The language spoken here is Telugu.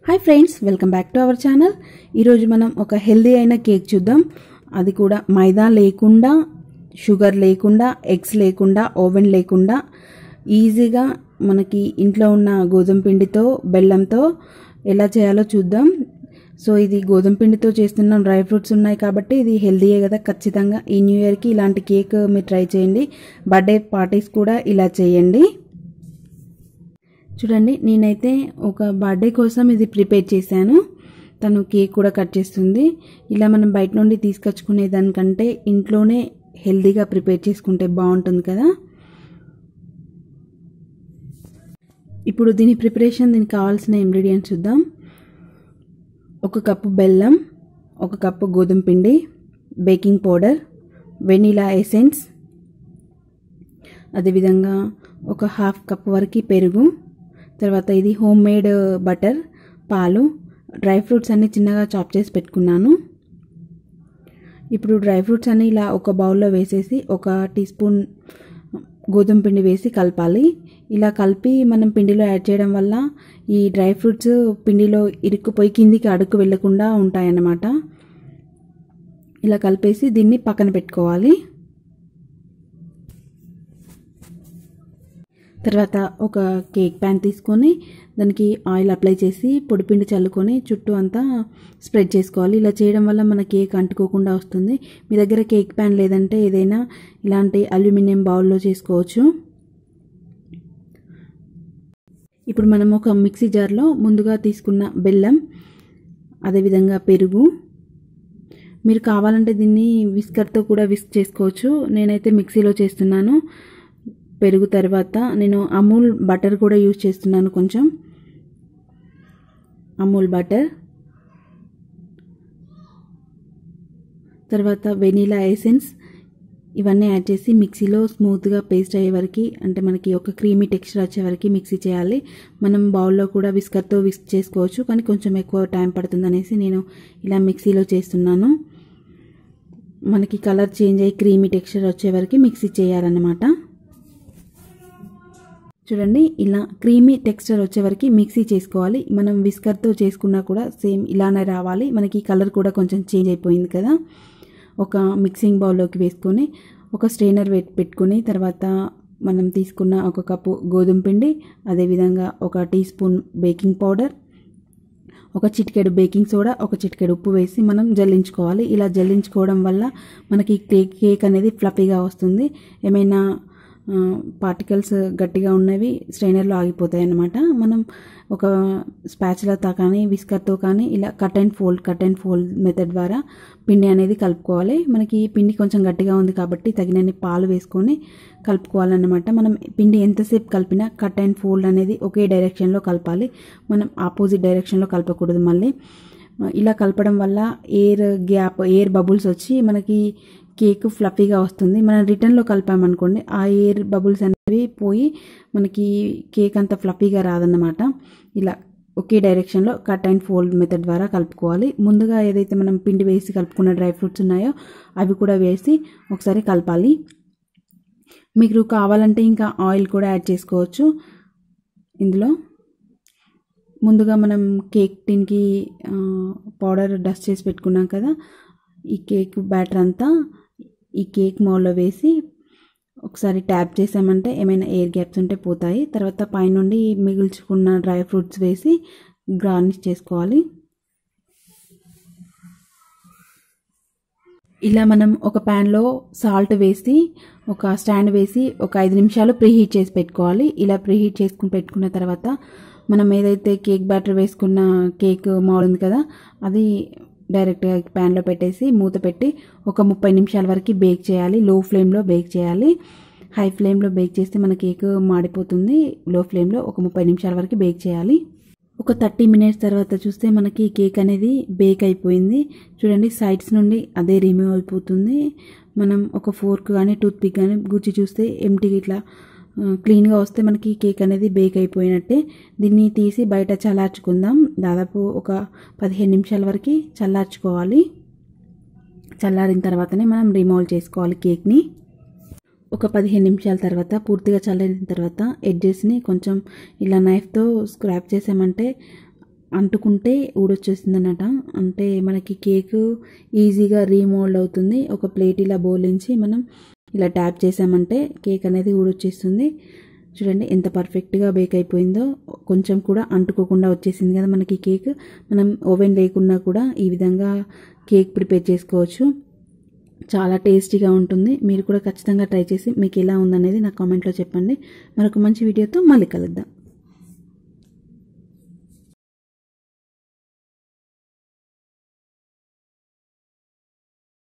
hi friends welcome back to our channel ఈరోజు మనం ఒక హెల్దీ అయిన కేక్ చూద్దాం అది కూడా మైదా లేకుండా షుగర్ లేకుండా ఎగ్స్ లేకుండా ఓవెన్ లేకుండా ఈజీగా మనకి ఇంట్లో ఉన్న గోధుమ పిండితో బెల్లంతో ఎలా చేయాలో చూద్దాం సో ఇది గోధుమ పిండితో చేస్తున్న డ్రై ఫ్రూట్స్ ఉన్నాయి కాబట్టి ఇది హెల్దీయే కదా ఖచ్చితంగా ఈ న్యూ ఇయర్కి ఇలాంటి కేక్ మీరు ట్రై చేయండి బర్త్డే పార్టీస్ కూడా ఇలా చేయండి చూడండి నేనైతే ఒక బర్త్డే కోసం ఇది ప్రిపేర్ చేశాను తను కేక్ కూడా కట్ చేస్తుంది ఇలా మనం బయట నుండి తీసుకొచ్చుకునే దానికంటే ఇంట్లోనే హెల్దీగా ప్రిపేర్ చేసుకుంటే బాగుంటుంది కదా ఇప్పుడు దీని ప్రిపరేషన్ దీనికి కావాల్సిన ఇంగ్రీడియంట్స్ చూద్దాం ఒక కప్పు బెల్లం ఒక కప్పు గోధుమ పిండి బేకింగ్ పౌడర్ వెనీలా ఎసెన్స్ అదేవిధంగా ఒక హాఫ్ కప్ వరకు పెరుగు తర్వాత ఇది హోమ్ మేడ్ బటర్ పాలు డ్రై ఫ్రూట్స్ అన్ని చిన్నగా చాప్ చేసి పెట్టుకున్నాను ఇప్పుడు డ్రై ఫ్రూట్స్ అన్ని ఇలా ఒక బౌల్లో వేసేసి ఒక టీ స్పూన్ గోధుమ పిండి వేసి కలపాలి ఇలా కలిపి మనం పిండిలో యాడ్ చేయడం వల్ల ఈ డ్రై ఫ్రూట్స్ పిండిలో ఇరుక్కుపోయి కిందికి అడుగు వెళ్లకుండా ఉంటాయన్నమాట ఇలా కలిపేసి దీన్ని పక్కన పెట్టుకోవాలి తర్వాత ఒక కేక్ ప్యాన్ తీసుకొని దానికి ఆయిల్ అప్లై చేసి పొడిపిండి చల్లుకొని చుట్టూ అంతా స్ప్రెడ్ చేసుకోవాలి ఇలా చేయడం వల్ల మన కేక్ అంటుకోకుండా వస్తుంది మీ దగ్గర కేక్ ప్యాన్ లేదంటే ఏదైనా ఇలాంటి అల్యూమినియం బౌల్లో చేసుకోవచ్చు ఇప్పుడు మనం ఒక మిక్సీ జార్లో ముందుగా తీసుకున్న బెల్లం అదేవిధంగా పెరుగు మీరు కావాలంటే దీన్ని విస్కర్తో కూడా విస్క్ చేసుకోవచ్చు నేనైతే మిక్సీలో చేస్తున్నాను పెరుగు తర్వాత నేను అమూల్ బటర్ కూడా యూజ్ చేస్తున్నాను కొంచెం అమూల్ బటర్ తర్వాత వెనీలా ఎసెన్స్ ఇవన్నీ యాడ్ చేసి మిక్సీలో స్మూత్గా పేస్ట్ అయ్యే వరకు అంటే మనకి ఒక క్రీమీ టెక్స్చర్ వచ్చే వరకు మిక్సీ చేయాలి మనం బౌల్లో కూడా విస్కర్తో విస్క్ చేసుకోవచ్చు కానీ కొంచెం ఎక్కువ టైం పడుతుంది అనేసి నేను ఇలా మిక్సీలో చేస్తున్నాను మనకి కలర్ చేంజ్ అయ్యి క్రీమీ టెక్స్చర్ వచ్చే వరకు మిక్సీ చేయాలన్నమాట చూడండి ఇలా క్రీమీ టెక్స్చర్ వచ్చే వరకు మిక్సీ చేసుకోవాలి మనం విస్కర్తో చేసుకున్నా కూడా సేమ్ ఇలానే రావాలి మనకి కలర్ కూడా కొంచెం చేంజ్ అయిపోయింది కదా ఒక మిక్సింగ్ బౌల్లోకి వేసుకొని ఒక స్ట్రైనర్ పెట్టుకొని తర్వాత మనం తీసుకున్న ఒక కప్పు గోధుమ పిండి అదేవిధంగా ఒక టీ స్పూన్ బేకింగ్ పౌడర్ ఒక చిటికెడు బేకింగ్ సోడా ఒక చిటికెడు ఉప్పు వేసి మనం జల్లించుకోవాలి ఇలా జల్లించుకోవడం వల్ల మనకి కేక్ కేక్ అనేది ఫ్లఫీగా వస్తుంది ఏమైనా పార్టికల్స్ గట్టిగా ఉన్నవి స్ట్రైనర్లో ఆగిపోతాయి అన్నమాట మనం ఒక స్పాచులతో కానీ విస్కర్తో కానీ ఇలా cut and fold cut and fold method ద్వారా పిండి అనేది కలుపుకోవాలి మనకి పిండి కొంచెం గట్టిగా ఉంది కాబట్టి తగినన్ని పాలు వేసుకొని కలుపుకోవాలన్నమాట మనం పిండి ఎంతసేపు కలిపినా కట్ అండ్ ఫోల్డ్ అనేది ఒకే డైరెక్షన్లో కలపాలి మనం ఆపోజిట్ డైరెక్షన్లో కలపకూడదు మళ్ళీ ఇలా కలపడం వల్ల ఎయిర్ గ్యాప్ ఎయిర్ బబుల్స్ వచ్చి మనకి కేక్ ఫ్లఫీగా వస్తుంది మనం రిటర్న్లో కలిపామనుకోండి ఆ ఎయిర్ బబుల్స్ అనేవి పోయి మనకి కేక్ అంత ఫ్లఫీగా రాదన్నమాట ఇలా ఒకే డైరెక్షన్లో కట్ అండ్ ఫోల్డ్ మెథడ్ ద్వారా కలుపుకోవాలి ముందుగా ఏదైతే మనం పిండి వేసి కలుపుకున్న డ్రై ఫ్రూట్స్ ఉన్నాయో అవి కూడా వేసి ఒకసారి కలపాలి మీకు కావాలంటే ఇంకా ఆయిల్ కూడా యాడ్ చేసుకోవచ్చు ఇందులో ముందుగా మనం కేక్ టిన్కి పౌడర్ డస్ట్ చేసి పెట్టుకున్నాం కదా ఈ కేక్ బ్యాటర్ అంతా ఈ కేక్ మౌల్లో వేసి ఒకసారి ట్యాప్ చేసామంటే ఏమైనా ఎయిర్ గ్యాప్స్ ఉంటే పోతాయి తర్వాత పైనుండి మిగుల్చుకున్న డ్రై ఫ్రూట్స్ వేసి గార్నిష్ చేసుకోవాలి ఇలా మనం ఒక ప్యాన్లో సాల్ట్ వేసి ఒక స్టాండ్ వేసి ఒక ఐదు నిమిషాలు ప్రీహీట్ చేసి పెట్టుకోవాలి ఇలా ప్రీహీట్ చేసుకుని పెట్టుకున్న తర్వాత మనం ఏదైతే కేక్ బ్యాటర్ వేసుకున్న కేక్ మౌల్ ఉంది కదా అది డైరెక్ట్గా ప్యాన్లో పెట్టేసి మూత పెట్టి ఒక ముప్పై నిమిషాల వరకు బేక్ చేయాలి లో ఫ్లేమ్లో బేక్ చేయాలి హై ఫ్లేమ్లో బేక్ చేస్తే మన కేక్ మాడిపోతుంది లో ఫ్లేమ్లో ఒక ముప్పై నిమిషాల వరకు బేక్ చేయాలి ఒక థర్టీ మినిట్స్ తర్వాత చూస్తే మనకి కేక్ అనేది బేక్ అయిపోయింది చూడండి సైడ్స్ నుండి అదే రిమూవ్ అయిపోతుంది మనం ఒక ఫోర్క్ కానీ టూత్ పిక్ కానీ గుచ్చి చూస్తే ఎంటీగా ఇట్లా క్లీన్గా వస్తే మనకి కేక్ అనేది బేక్ అయిపోయినట్టే దీన్ని తీసి బయట చల్లార్చుకుందాం దాదాపు ఒక పదిహేను నిమిషాల వరకు చల్లార్చుకోవాలి చల్లారిన తర్వాతనే మనం రిమూవ్ చేసుకోవాలి కేక్ని ఒక పదిహేను నిమిషాల తర్వాత పూర్తిగా చల్లారిన తర్వాత ఎడ్జెస్ని కొంచెం ఇలా నైఫ్తో స్క్రాప్ చేసామంటే అంటుకుంటే ఊడొచ్చేస్తుంది అన్నట అంటే మనకి కేక్ ఈజీగా రీమోల్డ్ అవుతుంది ఒక ప్లేట్ ఇలా బోలించి మనం ఇలా ట్యాప్ చేసామంటే కేక్ అనేది ఊడొచ్చేస్తుంది చూడండి ఎంత పర్ఫెక్ట్గా బేక్ అయిపోయిందో కొంచెం కూడా అంటుకోకుండా వచ్చేసింది కదా మనకి కేక్ మనం ఓవెన్ లేకున్నా కూడా ఈ విధంగా కేక్ ప్రిపేర్ చేసుకోవచ్చు చాలా టేస్టీగా ఉంటుంది మీరు కూడా ఖచ్చితంగా ట్రై చేసి మీకు ఎలా ఉందనేది నా కామెంట్లో చెప్పండి మరొక మంచి వీడియోతో మళ్ళీ కలుద్దాం